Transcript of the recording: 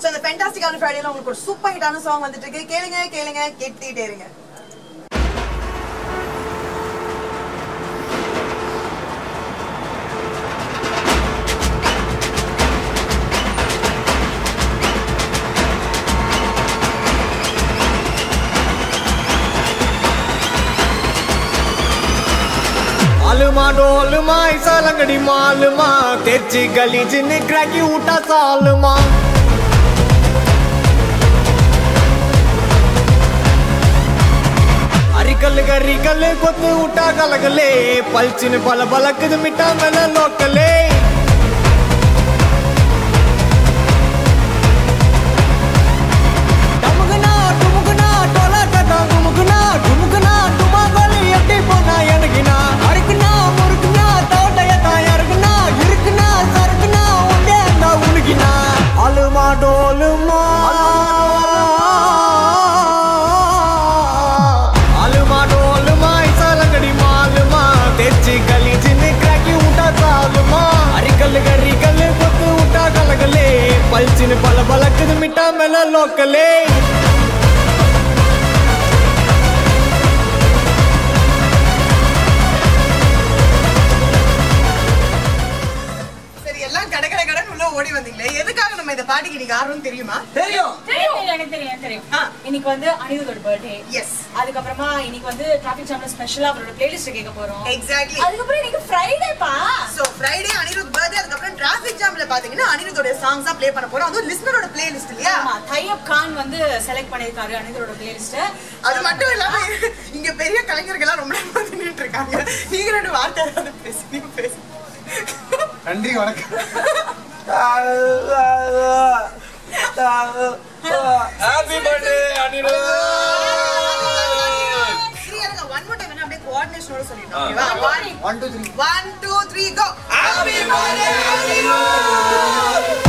So அந்த ஃபேண்டாஸ்டிக்கான ஃப்ரைடேல உங்களுக்கு ஒரு சூப்பர் ஹிட்டான சாங் வந்துட்டு இருக்கு கேளுங்க கேளுங்க கேட்டுட்டே இருங்க मालूमा डोलमा ऐसा लंगड़ी मालूमा तेची गली जिन्हें क्रैकी उठा सालमा అరికల్ గరికల్ కొత్తు ఉట్టా కలగలే పల్చిన బల బలకదు మిఠా మెల లోకలే டமுகுனா டுமுகுனா டொலகடா குமுகுனா டுமுகுனா டுமாகோலி எட்டி போனா எனக்குனா அறுக்குனா முறுக்குனா தோட்டையத்தா இறக்குனா இருக்குனா சறுக்குனா உண்டே அந்த உனக்குனா அலுமா டோலுமா அலுமா டோலுமா இசாலங்கடி மாலுமா தெச்சி கலி சின்ன கிராக்கி உண்டா சாலுமா அரிக்கல் கரிக்கல் கொத்து உட்டா கலகலே பல்ச்சின்னு பல பலக்குது மிட்டா மேல லோக்கலே சரி எல்லாம் கட கட கடன் உள்ள ஓடி வந்தீங்களே எதுக்காக நம்ம இந்த பாட்டுக்கு இன்னைக்கு ஆர்வம் தெரியுமா தெரியும் தெரியும் எனக்கு தெரியும் எனக்கு தெரியும் ஆ. இன்னைக்கு வந்து அனிருத்தோட பர்த்டே எஸ் அதுக்கப்புறமா இன்னைக்கு வந்து டிராபிக் ஜாம்ல ஸ்பெஷலா அவரோட பிளேலிஸ்ட் கேட்க போறோம் எக்ஸாக்ட்லி அதுக்கப்புறம் இன்னைக்கு ஃப்ரைடேப்பா சோ ஃப்ரைடே அனிருத் பர்த்டே அதுக்கப்புறம் டிராஃபிக் ஜாம்ல பாத்தீங்கன்னா அனிருத்தோட சாங்ஸ் தான் ப்ளே பண்ண போறோம் அதுவும் லிஸ்னரோட பிளேலிஸ்ட் இல்லையா ஆமா தையப் கான் வந்து செலக்ட் பண்ணிருக்காரு அனிருத்தோட பிளேலிஸ்ட் அது மட்டும் இல்லாம இங்க பெரிய கலைஞர்கள்லாம் ரொம்ப நேரம் வந்து நின்னுட்டு இருக்காங்க நீங்க ரெண்டு வார்த்தை ஏதாவது பேசி நீங்க பேசி நன்றி வணக்கம் ஹாப்பி பர்த்டே அனிருத் சரி எனக்கு ஒன் மோர் டைம் வேணா அப்படியே கோஆர்டினேஷனோட சொல்லிடணும் ஓகேவா one two three one two three go happy birthday Anirudh